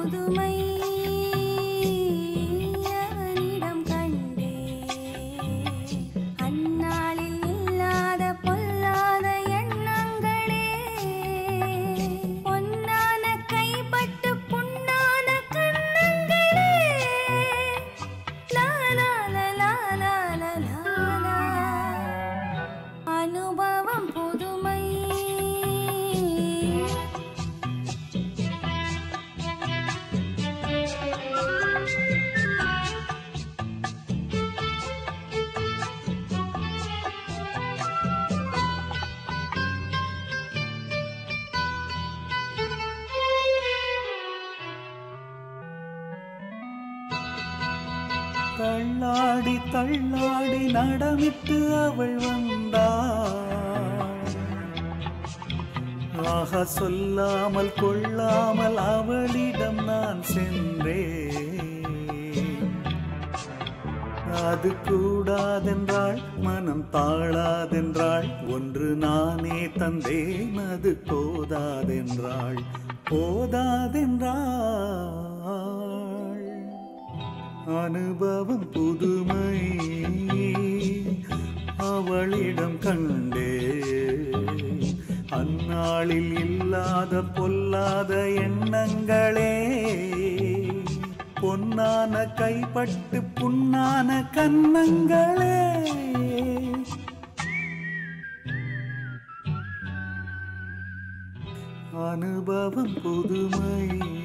புதுமை அவனிடம் கண்டே அந்நாளில் இல்லாத பொல்லாத எண்ணங்களே பொன்னான கைப்பட்டு புண்ணான கண்ணங்களே லா லா லா லா லா லா லா லா. அனுபவம் புதுமை தள்ளாடி தள்ளாடி நடமிட்டு அவள் வந்தாள் ஆக சொல்லாமல் கொள்ளாமல் அவளிடம் நான் சென்றேன் அது கூடாதென்றாள் மனம் தாழாதென்றாள் ஒன்று நானே தந்தேன் அது போதாதென்றாள் போதாதென்றாள் அனுபவம் புதுமை அவளிடம் கண்டே அந்நாளில் இல்லாத பொல்லாத எண்ணங்களே பொன்னான கைப்பட்டு புண்ணான கன்னங்களே அனுபவம் புதுமை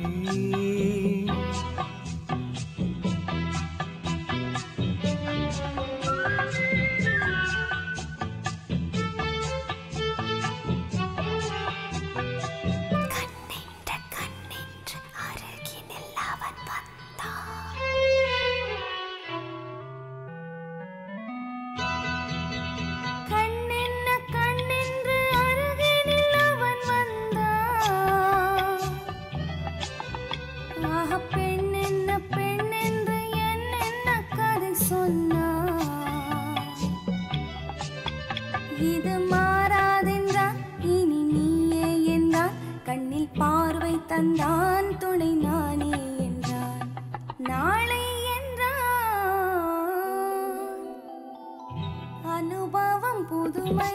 கண்ணின்ற கண்ணின்று அருகினில் அவன் வந்தான் கண்ணென்ன கண்ணென்று அருகினில் அவன் வந்தான் ஆக பெண்ணென்ன பெண்ணென்று என்னென்ன கதை சொன்னான் இது மாறாதென்றான் இனி நீயே என்றான் கண்ணில் பார்வை தந்தான் துணை நானே என்றான் நாளை என்றான் அனுபவம் புதுமை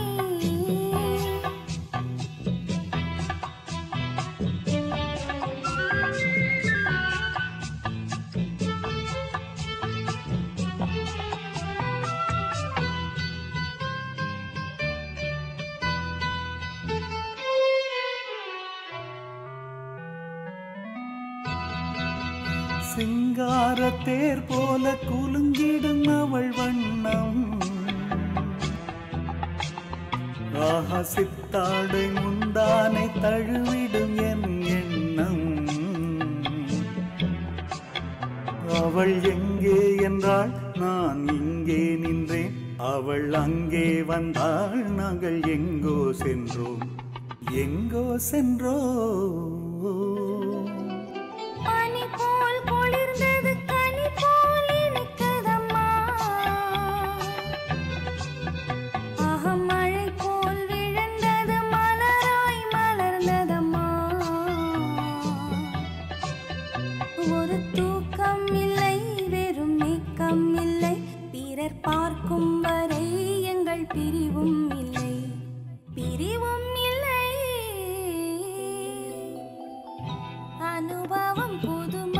சிங்கார தேர் போல குலுங்கிடும் அவள் வண்ணம் ஆஹா சித்தாடை முந்தானை தழுவிடும் என் எண்ணம் அவள் எங்கே என்றாள் நான் இங்கே நின்றேன் அவள் அங்கே வந்தாள் நாங்கள் எங்கோ சென்றோம் எங்கோ சென்றோம் பனி போல் குளிர்ந்தது கனி போல் இனிக்குதம்மா ஆக மழை போல் விழுந்தது மலராய் மலர்ந்ததம்மா ஒரு தூக்கம் இல்லை வெறும் நீக்கம் இல்லை பிறர் பார்க்கும் வரை எங்கள் பிரிவும் இல்லை பிரிவும் இல்லை அனுபவம் புதுமை